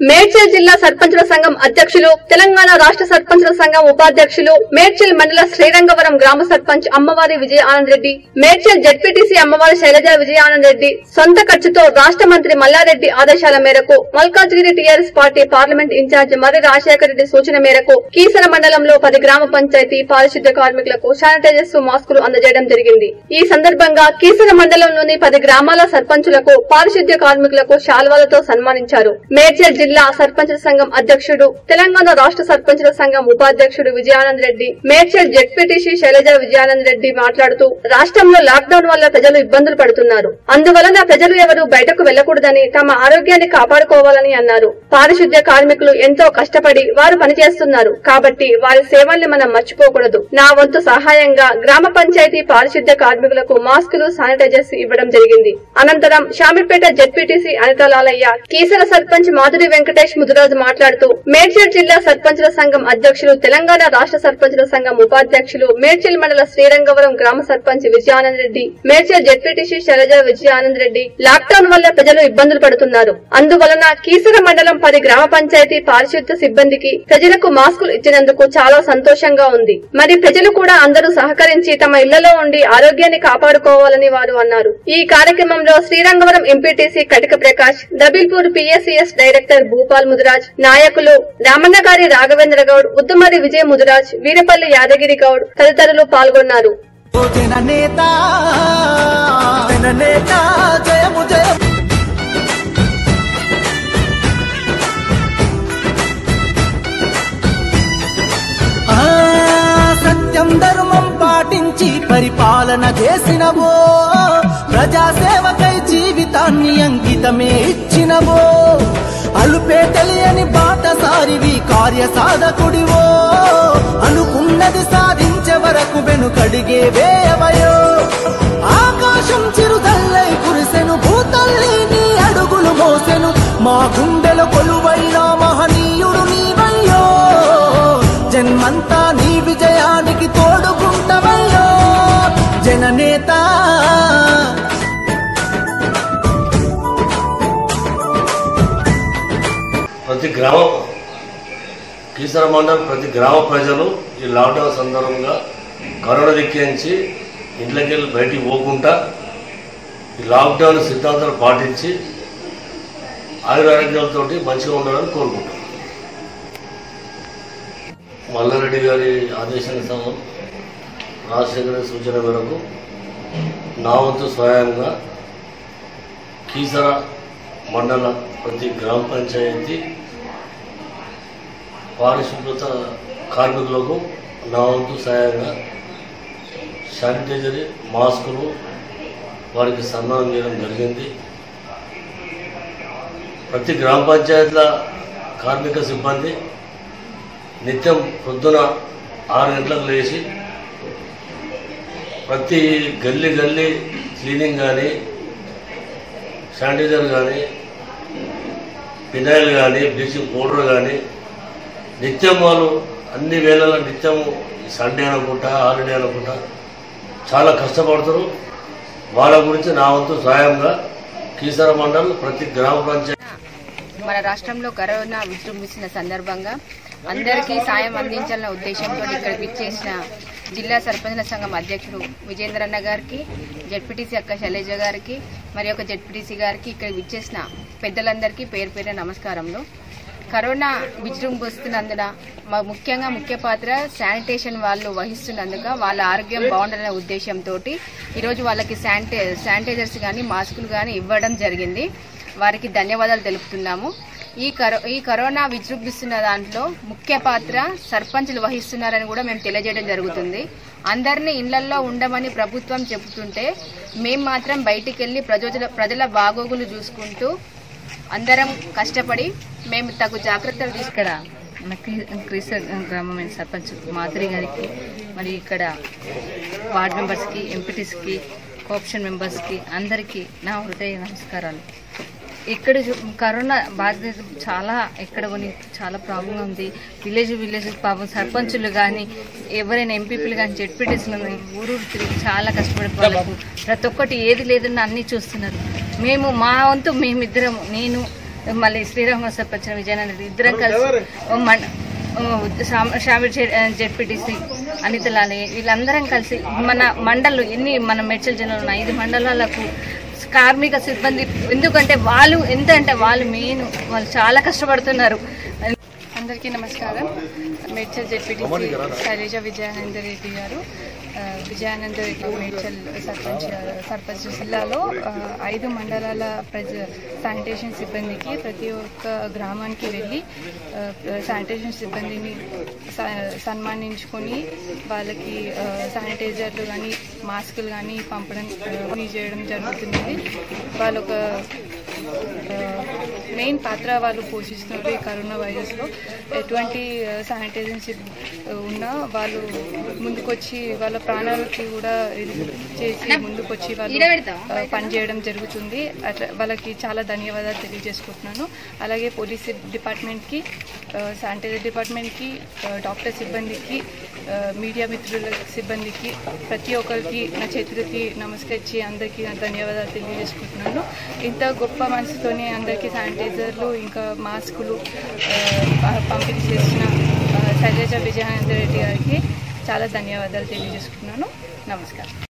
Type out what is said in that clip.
మేడ్చల్ జిల్లా సర్పంచుల సంఘం అధ్యక్షులు తెలంగాణ రాష్ట్ర సర్పంచుల సంఘం ఉపాధ్యక్షులు మేడ్చల్ మండల శ్రీరంగవరం గ్రామ సర్పంచ్ అమ్మవారి విజయ ఆనంద్ రెడ్డి మేడ్చల్ జడ్పీటీసీ అమ్మవారి శైలజ విజయ ఆనంద్ రెడ్డి సొంత ఖర్చుతో రాష్ట్ర మంత్రి మల్లారెడ్డి ఆదేశాల మేరకు Malkajgiri TRS party parliament in charge Marri Rajasekhara Reddy సూచన మేరకు కీసర మండలంలో పది గ్రామ పంచాయతీ పారిశుద్ధ్య కార్మికులకు శానిటైజర్స్ మాస్కులు అందజేయడం జరిగింది ఈ సందర్భంగా కీసర మండలంలోని పది గ్రామాల సర్పంచులకు పారిశుద్ధ్య కార్మికులకు శాల్వాలతో సన్మానించారు మేడ్చల్ జిల్లా సర్పంచుల సంఘం అధ్యక్షుడు తెలంగాణ రాష్ట్ర సర్పంచుల సంఘం ఉపాధ్యక్షుడు విజయానంద్ రెడ్డి మేడ్చల్ జెడ్పీటీసీ శైలజ విజయానంద్ రెడ్డి మాట్లాడుతూ రాష్ట్రంలో లాక్డౌన్ వల్ల ప్రజలు ఇబ్బందులు పడుతున్నారు అందువలన ప్రజలు ఎవరు బయటకు వెళ్లకూడదని తమ ఆరోగ్యాన్ని కాపాడుకోవాలని అన్నారు పారిశుద్ధ్య కార్మికులు ఎంతో కష్టపడి వారు పనిచేస్తున్నారు కాబట్టి వారి సేవల్ని మనం మర్చిపోకూడదు నా వంతు సహాయంగా గ్రామ పంచాయతీ పారిశుద్ధ్య కార్మికులకు మాస్కులు శానిటైజర్స్ ఇవ్వడం జరిగింది అనంతరం షామిపేట జెడ్పీటీసీ అనిత లాలయ్య కీసర సర్పంచ్ మాధురి వెంకటేష్ ముదురాజు మాట్లాడుతూ మేడ్చల్ జిల్లా సర్పంచుల సంఘం అధ్యక్షులు తెలంగాణ రాష్ట్ర సర్పంచుల సంఘం ఉపాధ్యక్షులు మేడ్చల్ మండల శ్రీరంగవరం గ్రామ సర్పంచ్ విజయానంద్ రెడ్డి మేడ్చల్ జెడ్పీటీసీ శైలజ విజయానంద్ రెడ్డి లాక్డౌన్ వల్ల ప్రజలు ఇబ్బందులు పడుతున్నారు అందువలన కీసర మండలం పది గ్రామ పంచాయతీ పారిశుద్ధ్య సిబ్బందికి ప్రజలకు మాస్కులు ఇచ్చినందుకు చాలా సంతోషంగా ఉంది మరి ప్రజలు కూడా అందరూ సహకరించి తమ ఇళ్లలో ఉండి ఆరోగ్యాన్ని కాపాడుకోవాలని వారు అన్నారు ఈ కార్యక్రమంలో Srirangavaram MPTC Katika Prakash Dabilpur PSCS director Bhupal Mudiraj నాయకులు రామన్నగారి రాఘవేంద్ర గౌడ్ ఉద్దమరి విజయ ముదిరాజ్ వీరపల్లి యాదగిరి గౌడ్ తదితరులు పాల్గొన్నారు ఓ జననేత జననేత జయము జయం ఆ, సత్యం ధర్మం పాటించి పరిపాలన చేసినవో ప్రజాసేవకై జీవితాన్ని అంకితమే ఇచ్చినవో అలుపే తెలియని బాటసారివి కార్య సాధకుడివో అనుకున్నది సాధించే వరకు వెనుకడిగే వేయవయో ఆకాశం చిరుదల్లై కురిసెను భూతల్లి నీ అడుగులు మోసెను మా గుండెల కొలువైన మహనీయుడు నీవయ్యో జన్మంతా నీ విజయానికి తోడుకుంటవయ్యో జననేత ప్రతి గ్రామ కీసర మండలం ప్రతి గ్రామ ప్రజలు ఈ లాక్డౌన్ సందర్భంగా కరోనా దిక్కించి ఇంట్లోకెళ్ళి బయటికి పోకుండా ఈ లాక్డౌన్ సిద్ధాంతాలు పాటించి ఆయురారోగ్యాలతో మంచిగా ఉండాలని కోరుకుంటున్నాను మల్లారెడ్డి గారి ఆదేశానుసారం రాజశేఖర గారి సూచన మేరకు నా వంతు స్వయంగా కీసర మండల ప్రతి గ్రామ పంచాయతీ పారిశుభ్రత కార్మికులకు నా వంతు సాయంగా శానిటైజర్ మాస్కులు వారికి సన్మానం చేయడం జరిగింది ప్రతి గ్రామ పంచాయతీల కార్మిక సిబ్బంది నిత్యం పొద్దున ఆరు గంటలకు లేచి ప్రతి గల్లీ గల్లీ క్లీనింగ్ కానీ శానిటైజర్ కానీ ఫినాయిల్ కానీ బ్లీచింగ్ పౌడర్ కానీ నిత్యం వాళ్ళు అన్ని వేళల నిత్యం సండే అనుకుంటా హాలిడే అనుకుంటా చాలా కష్టపడతారు వాళ్ళ గురించి నా వంతు సాయంగా కీసర మండల్ ప్రతి గ్రామ పంచాయతీ మన రాష్ట్రంలో కరోనా విజృంభిస్తున్న సందర్భంగా అందరికీ సాయం అందించాలన్న ఉద్దేశంతో ఇక్కడ విచ్చేసిన జిల్లా సర్పంచుల సంఘం అధ్యక్షుడు విజేంద్రన్న గారికి జడ్పీటీసీ అక్క శైలజ గారికి మరి ఒక జడ్పీటీసీ గారికి ఇక్కడ విచ్చేసిన పెద్దలందరికీ పేరు పేరు నమస్కారములు కరోనా విజృంభిస్తున్నందున మా ముఖ్యంగా ముఖ్య పాత్ర శానిటేషన్ వాళ్ళు వహిస్తున్నందుక వాళ్ళ ఆరోగ్యం బాగుండాలనే ఉద్దేశంతో ఈరోజు వాళ్ళకి శానిటై శానిటైజర్స్ కానీ మాస్కులు కానీ ఇవ్వడం జరిగింది వారికి ధన్యవాదాలు తెలుపుతున్నాము ఈ కరో ఈ కరోనా విజృంభిస్తున్న దాంట్లో ముఖ్య పాత్ర సర్పంచులు వహిస్తున్నారని కూడా మేము తెలియజేయడం జరుగుతుంది అందరినీ ఇళ్లల్లో ఉండమని ప్రభుత్వం చెబుతుంటే మేము మాత్రం బయటికి వెళ్ళి ప్రజల ప్రజల బాగోగులు చూసుకుంటూ అందరం కష్టపడి మేము తగు జాగ్రత్తలు తీసుకు ఇక్కడ మన క్రీ- క్రీస్తర్ గ్రామమైన సర్పంచ్ మాధురి గారికి మరి ఇక్కడ వార్డ్ మెంబర్స్కి ఎంపీటీస్కి కోఆప్షన్ మెంబర్స్కి అందరికీ నా హృదయ నమస్కారాలు ఇక్కడ చూ- కరోనా బాధ్యత చాలా ఎక్కడ కొని చాలా ప్రాబ్లం ఉంది విలేజ్ విలేజ్ పాపం సర్పంచులు కానీ ఎవరైనా ఎంపీపీలు కానీ జెడ్పీటీసీలు కానీ ఊరూరు తిరిగి చాలా కష్టపడి వాళ్ళకు ప్రతి ఒక్కటి ఏది లేదన్న అన్నీ చూస్తున్నారు మేము మా వంతు మేమిద్దరం నేను మళ్ళీ శ్రీరామ సర్పంచ్ విజయానంద రెడ్డి ఇద్దరం కలిసి ఓ మన షామిర్ జెడ్పీటీసీ అనిత లాలి వీళ్ళందరం కలిసి మన మండలు ఎన్ని మన మేడ్చల్ జిల్లాలో ఉన్న ఐదు మండలాలకు కార్మిక సిబ్బంది ఎందుకంటే వాళ్ళు ఎంత అంటే వాళ్ళు మెయిన్ వాళ్ళు చాలా కష్టపడుతున్నారు అందరికీ నమస్కారం మేడ్చల్ జెడ్పీటీసీ శైలజ విజయానంద రెడ్డి గారు ఆ, విజయానంద రెడ్డి మేడ్చల్ సర్పంచ్ సర్పంచ్ జిల్లాలో ఆ, ఐదు మండలాల ప్రజ శానిటేషన్ సిబ్బందికి ప్రతి ఒక్క గ్రామానికి వెళ్ళి ఆ, శానిటేషన్ సిబ్బందిని స- సన్మానించుకొని వాళ్ళకి ఆ, శానిటైజర్లు కానీ మాస్కులు కానీ పంపడం ఆ, చేయడం జరుగుతుంది వాళ్ళు ఒక మెయిన్ పాత్ర వాళ్ళు పోషిస్తున్నారు ఈ కరోనా వైరస్లో ఎటువంటి శానిటైజేషన్ ఉన్నా వాళ్ళు ముందుకొచ్చి వాళ్ళ ప్రాణాలకి కూడా ఇది చేసి ముందుకొచ్చి వాళ్ళు ఆ, పనిచేయడం జరుగుతుంది అట్లా వాళ్ళకి చాలా ధన్యవాదాలు తెలియజేసుకుంటున్నాను అలాగే పోలీస్ డిపార్ట్మెంట్కి శానిటైజర్ డిపార్ట్మెంట్కి ఆ, డాక్టర్ సిబ్బందికి ఆ, మీడియా మిత్రుల సిబ్బందికి ప్రతి ఒక్కరికి నా చేతులకి నమస్కరించి అందరికీ నా ధన్యవాదాలు తెలియజేసుకుంటున్నాను ఇంత గొప్ప మనసుతోనే అందరికీ శానిటైజర్లు ఇంకా మాస్కులు ఆ, ప- పంపిణీ చేసిన ఆ, శైలజ విజయానంద రెడ్డి గారికి చాలా ధన్యవాదాలు తెలియజేసుకుంటున్నాను నమస్కారం